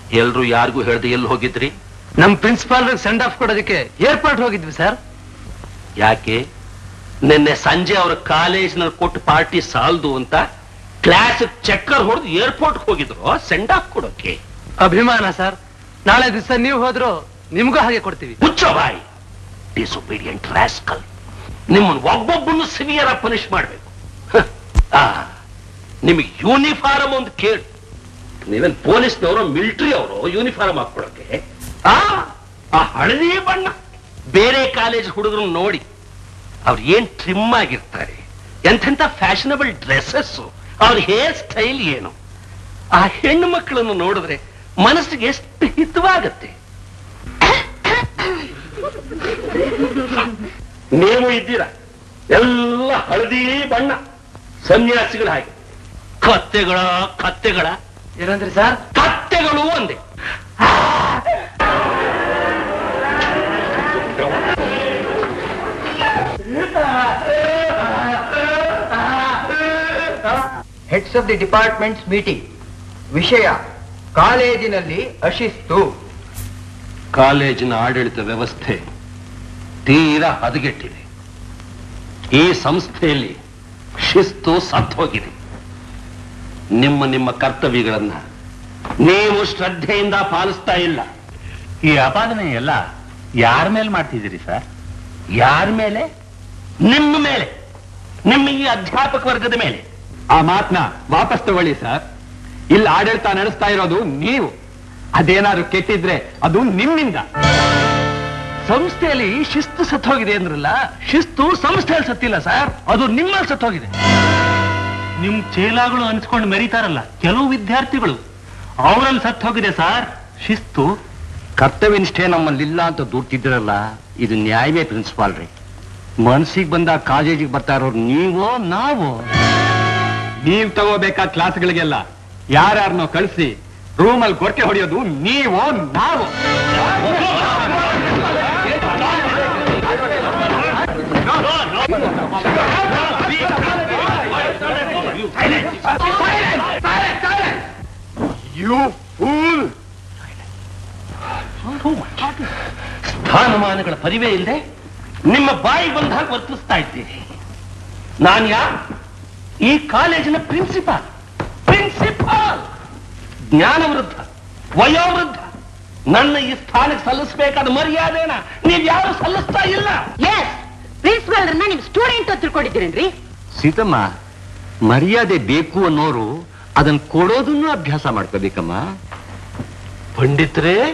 ಎಲ್ರು ಯಾರಿಗೂ ಹೇಳ್ದೆ ಎಲ್ಲಿ ಹೋಗಿದ್ರಿ ನಮ್ ಪ್ರಿನ್ಸಿಪಾಲ್ ಸೆಂಡ್ ಆಫ್ ಕೊಡೋದಕ್ಕೆ ಏರ್ಪೋರ್ಟ್ ಹೋಗಿದ್ವಿ ಸರ್ ಯಾಕೆ ನಿನ್ನೆ ಸಂಜೆ ಅವ್ರ ಕಾಲೇಜ್ನಲ್ಲಿ ಕೊಟ್ಟು ಪಾರ್ಟಿ ಸಾಲದು ಅಂತ ಕ್ಲಾಸ್ ಚಕ್ಕರ್ ಹೊಡೆದು ಏರ್ಪೋರ್ಟ್ ಹೋಗಿದ್ರು ಸೆಂಡ್ ಆಫ್ ಕೊಡೋಕೆ ಅಭಿಮಾನ ಸರ್ ನಾಳೆ ದಿವಸ ನೀವು ಹೋದ್ರು ನಿಮ್ಗೂ ಹಾಗೆ ಕೊಡ್ತೀವಿ ಹುಚ್ಚ ಬಾಯಿ ಡಿಸೊಬೀಡಿಯಂಟ್ ರಾಸ್ಕಲ್ ನಿಮ್ಮನ್ನು ಒಬ್ಬೊಬ್ಬನ್ನು ಸಿವಿಯರ್ ಪನಿಷ್ ಮಾಡ್ಬೇಕು ಹ, ಆ, ನಿಮಗೆ ಯೂನಿಫಾರ್ಮ್ ಒಂದು ಕೇಳು ನೀವೇನ್ ಪೊಲೀಸ್ನವರು ಮಿಲಿಟರಿ ಅವರು ಯೂನಿಫಾರ್ಮ್ ಹಾಕೊಳಕ್ಕೆ ಆ ಆ ಹಳದಿ ಬಣ್ಣ ಬೇರೆ ಕಾಲೇಜ್ ಹುಡುಗರು ನೋಡಿ ಅವ್ರು ಏನ್ ಟ್ರಿಮ್ ಆಗಿರ್ತಾರೆ ಎಂತೆಂತ ಫ್ಯಾಷನಬಲ್ ಡ್ರೆಸ್ಸಸ್ ಅವ್ರ ಹೇರ್ ಸ್ಟೈಲ್ ಏನು ಆ ಹೆಣ್ಣು ಮಕ್ಕಳನ್ನು ನೋಡಿದ್ರೆ ಮನಸ್ಸಿಗೆ ಎಷ್ಟು ಹಿತವಾಗತ್ತೆ ನೀವು ಇದ್ದೀರಾ ಎಲ್ಲ ಹಳದಿ ಬಣ್ಣ ಸನ್ಯಾಸಿಗಳ ಹಾಗೆ ಕತ್ತೆಗಳ ಕತ್ತೆಗಳ ಏನಂದ್ರಿ ಸರ್ ಕತ್ತೆಗಳು ಒಂದೇ heads of the departments meeting ವಿಷಯ ಕಾಲೇಜಿನಲ್ಲಿ ಅಶಿಸ್ತು ಕಾಲೇಜಿನ ಆಡಳಿತ ವ್ಯವಸ್ಥೆ ತೀರಾ ಹದಗೆಟ್ಟಿದೆ ಈ ಸಂಸ್ಥೆಯಲ್ಲಿ ಶಿಸ್ತು ಸತ್ತೋಗಿದೆ ನಿಮ್ಮ ನಿಮ್ಮ ಕರ್ತವ್ಯಗಳನ್ನ ನೀವು ಶ್ರದ್ಧೆಯಿಂದ ಪಾಲಿಸ್ತಾ ಇಲ್ಲ ಈ ಅಪಾದನೆ ಎಲ್ಲ ಯಾರ ಮೇಲೆ ಮಾಡ್ತಿದ್ದೀರಿ ಸರ್ ಯಾರ ಮೇಲೆ ನಿಮ್ಮ ಮೇಲೆ ನಿಮ್ಮ ಈ ಅಧ್ಯಾಪಕ ವರ್ಗದ ಮೇಲೆ ಆ ಮಾತನ್ನ ವಾಪಸ್ ತಗೊಳ್ಳಿ ಸರ್ ಇಲ್ಲಿ ಆಡಳಿತ ನಡೆಸ್ತಾ ಇರೋದು ನೀವು ಅದೇನಾದ್ರು ಕೆಟ್ಟಿದ್ರೆ ಅದು ನಿಮ್ಮಿಂದ ಸಂಸ್ಥೆಯಲ್ಲಿ ಶಿಸ್ತು ಸತ್ತೋಗಿದೆ ಅಂದ್ರಲ್ಲ ಶಿಸ್ತು ಸಂಸ್ಥೆಯಲ್ಲಿ ಸತ್ತಿಲ್ಲ ಸರ್ ಅದು ನಿಮ್ಮಲ್ಲಿ ಸತ್ತೋಗಿದೆ ನಿಮ್ ಚೇಲಾಗಳು ಅನ್ಸ್ಕೊಂಡು ಮೆರೀತಾರಲ್ಲ ಕೆಲವು ವಿದ್ಯಾರ್ಥಿಗಳು ಅವರಲ್ಲಿ ಸತ್ತು ಹೋಗಿದೆ ಸರ್ ಶಿಸ್ತು ಕರ್ತವ್ಯ ನಿಷ್ಠೆ ನಮ್ಮಲ್ಲಿಲ್ಲ ಅಂತ ದೂರ್ತಿದ್ರಲ್ಲ ಇದು ನ್ಯಾಯವೇ ಪ್ರಿನ್ಸಿಪಾಲ್ ರೀ ಮನ್ಸಿಗೆ ಬಂದ ಕಾಲೇಜಿಗೆ ಬರ್ತಾ ಇರೋರು ನೀವೋ ನಾವು ನೀವ್ ತಗೋಬೇಕಾದ ಕ್ಲಾಸ್ಗಳಿಗೆಲ್ಲ ಯಾರ್ಯಾರನ್ನೋ ಕಳಿಸಿ ರೂಮಲ್ಲಿ ಗೊರಕೆ ಹೊಡೆಯೋದು ನೀವೋ ನಾವು ಯು ಫೂಲ್ ಸ್ಥಾನಮಾನಗಳ ಪರಿವೇ ಇಲ್ಲದೆ ನಿಮ್ಮ ಬಾಯಿ ಬಂದಾಗ ವರ್ತಿಸ್ತಾ ಇದ್ದೀರಿ ನಾನು ಯಾ ಈ ಕಾಲೇಜಿನ ಪ್ರಿನ್ಸಿಪಾಲ್ ಪ್ರಿನ್ಸಿಪಾಲ್ ಜ್ಞಾನವೃದ್ಧ ವಯೋವೃದ್ಧ ನನ್ನ ಈ ಸ್ಥಾನಕ್ಕೆ ಸಲ್ಲಿಸಬೇಕಾದ ಮರ್ಯಾದೆನ ನೀವ್ ಯಾರು ಸಲ್ಲಿಸ್ತಾ ಇಲ್ಲ ಎಸ್ ಪ್ರಿನ್ಸಿಪಾಲ್ರನ್ನ ನಿಮ್ ಸ್ಟೂಡೆಂಟ್ ಅಂತ ತಿಳ್ಕೊಂಡಿದ್ದೀರೇನ್ರಿ ಸೀತಮ್ಮ ಮರ್ಯಾದೆ ಬೇಕು ಅನ್ನೋರು ಅದನ್ನ ಕೊಡೋದನ್ನು ಅಭ್ಯಾಸ ಮಾಡ್ಕೋಬೇಕಮ್ಮ ಪಂಡಿತ್ರೇ